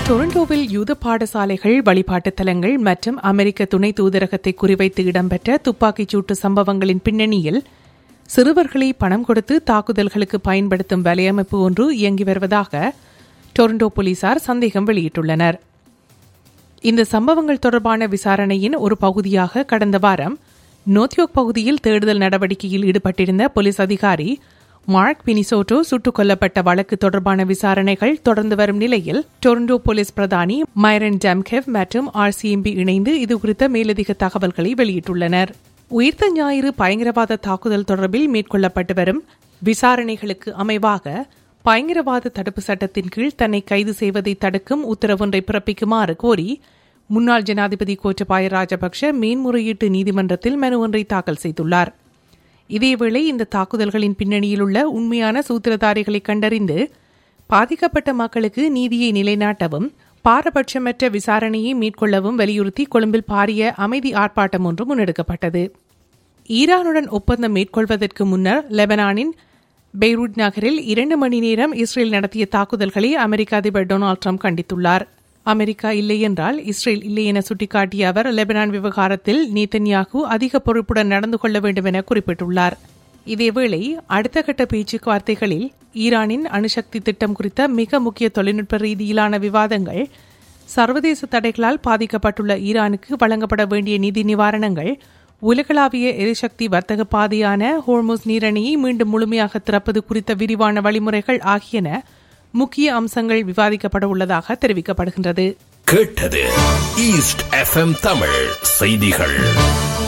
டொரண்டோவில் யூத பாடசாலைகள் வழிபாட்டுத் தலங்கள் மற்றும் அமெரிக்க துணை தூதரகத்தை குறிவைத்து இடம்பெற்ற துப்பாக்கிச் சூட்டு சம்பவங்களின் பின்னணியில் சிறுவர்களை பணம் கொடுத்து தாக்குதல்களுக்கு பயன்படுத்தும் வலையமைப்பு ஒன்று இயங்கி வருவதாக டொரண்டோ போலீசார் சந்தேகம் வெளியிட்டுள்ளனர் இந்த சம்பவங்கள் தொடர்பான விசாரணையின் ஒரு பகுதியாக கடந்த வாரம் நோத்யோக் பகுதியில் தேடுதல் நடவடிக்கையில் ஈடுபட்டிருந்த போலீஸ் அதிகாரி மார்க் பினிசோட்டோ சுட்டுக் கொல்லப்பட்ட வழக்கு தொடர்பான விசாரணைகள் தொடர்ந்து வரும் நிலையில் டொரண்டோ போலீஸ் பிரதானி மைரன் ஜம்கெவ் மற்றும் ஆர்சிஎம்பி இணைந்து இதுகுறித்த மேலதிக தகவல்களை வெளியிட்டுள்ளனர் உயிர்த்த ஞாயிறு பயங்கரவாத தாக்குதல் தொடர்பில் மேற்கொள்ளப்பட்டு வரும் விசாரணைகளுக்கு அமைவாக பயங்கரவாத தடுப்பு சட்டத்தின் கீழ் தன்னை கைது செய்வதை தடுக்கும் உத்தரவொன்றை பிறப்பிக்குமாறு கோரி முன்னாள் ஜனாதிபதி கோட்டபாய ராஜபக்ஷ மேன்முறையீட்டு நீதிமன்றத்தில் மனு ஒன்றை தாக்கல் செய்துள்ளார் இதேவேளை இந்த தாக்குதல்களின் பின்னணியில் உள்ள உண்மையான சூத்திரதாரிகளை கண்டறிந்து பாதிக்கப்பட்ட மக்களுக்கு நீதியை நிலைநாட்டவும் பாரபட்சமற்ற விசாரணையை மேற்கொள்ளவும் வலியுறுத்தி கொழும்பில் பாரிய அமைதி ஆர்ப்பாட்டம் ஒன்று முன்னெடுக்கப்பட்டது ஈரானுடன் ஒப்பந்தம் மேற்கொள்வதற்கு முன்னர் லெபனானின் பெய்ரூட் நகரில் இரண்டு மணி நேரம் இஸ்ரேல் நடத்திய தாக்குதல்களை அமெரிக்க அதிபர் டொனால்டு ட்ரம்ப் கண்டித்துள்ளார் அமெரிக்கா இல்லை என்றால் இஸ்ரேல் இல்லை என சுட்டிக்காட்டிய அவர் லெபனான் விவகாரத்தில் நேத்தன்யாகு அதிக பொறுப்புடன் நடந்து கொள்ள வேண்டும் என குறிப்பிட்டுள்ளார் இதேவேளை அடுத்த கட்ட பேச்சுவார்த்தைகளில் ஈரானின் அணுசக்தி திட்டம் குறித்த மிக முக்கிய தொழில்நுட்ப ரீதியிலான விவாதங்கள் சர்வதேச தடைகளால் பாதிக்கப்பட்டுள்ள ஈரானுக்கு வழங்கப்பட வேண்டிய நிதி நிவாரணங்கள் உலகளாவிய எரிசக்தி வர்த்தக பாதையான ஹோர்முஸ் நீரணியை மீண்டும் முழுமையாக திறப்பது குறித்த விரிவான வழிமுறைகள் ஆகியன முக்கிய அம்சங்கள் விவாதிக்கப்பட உள்ளதாக தெரிவிக்கப்படுகின்றது கேட்டது ஈஸ்ட் எஃப்எம் தமிழ் செய்திகள்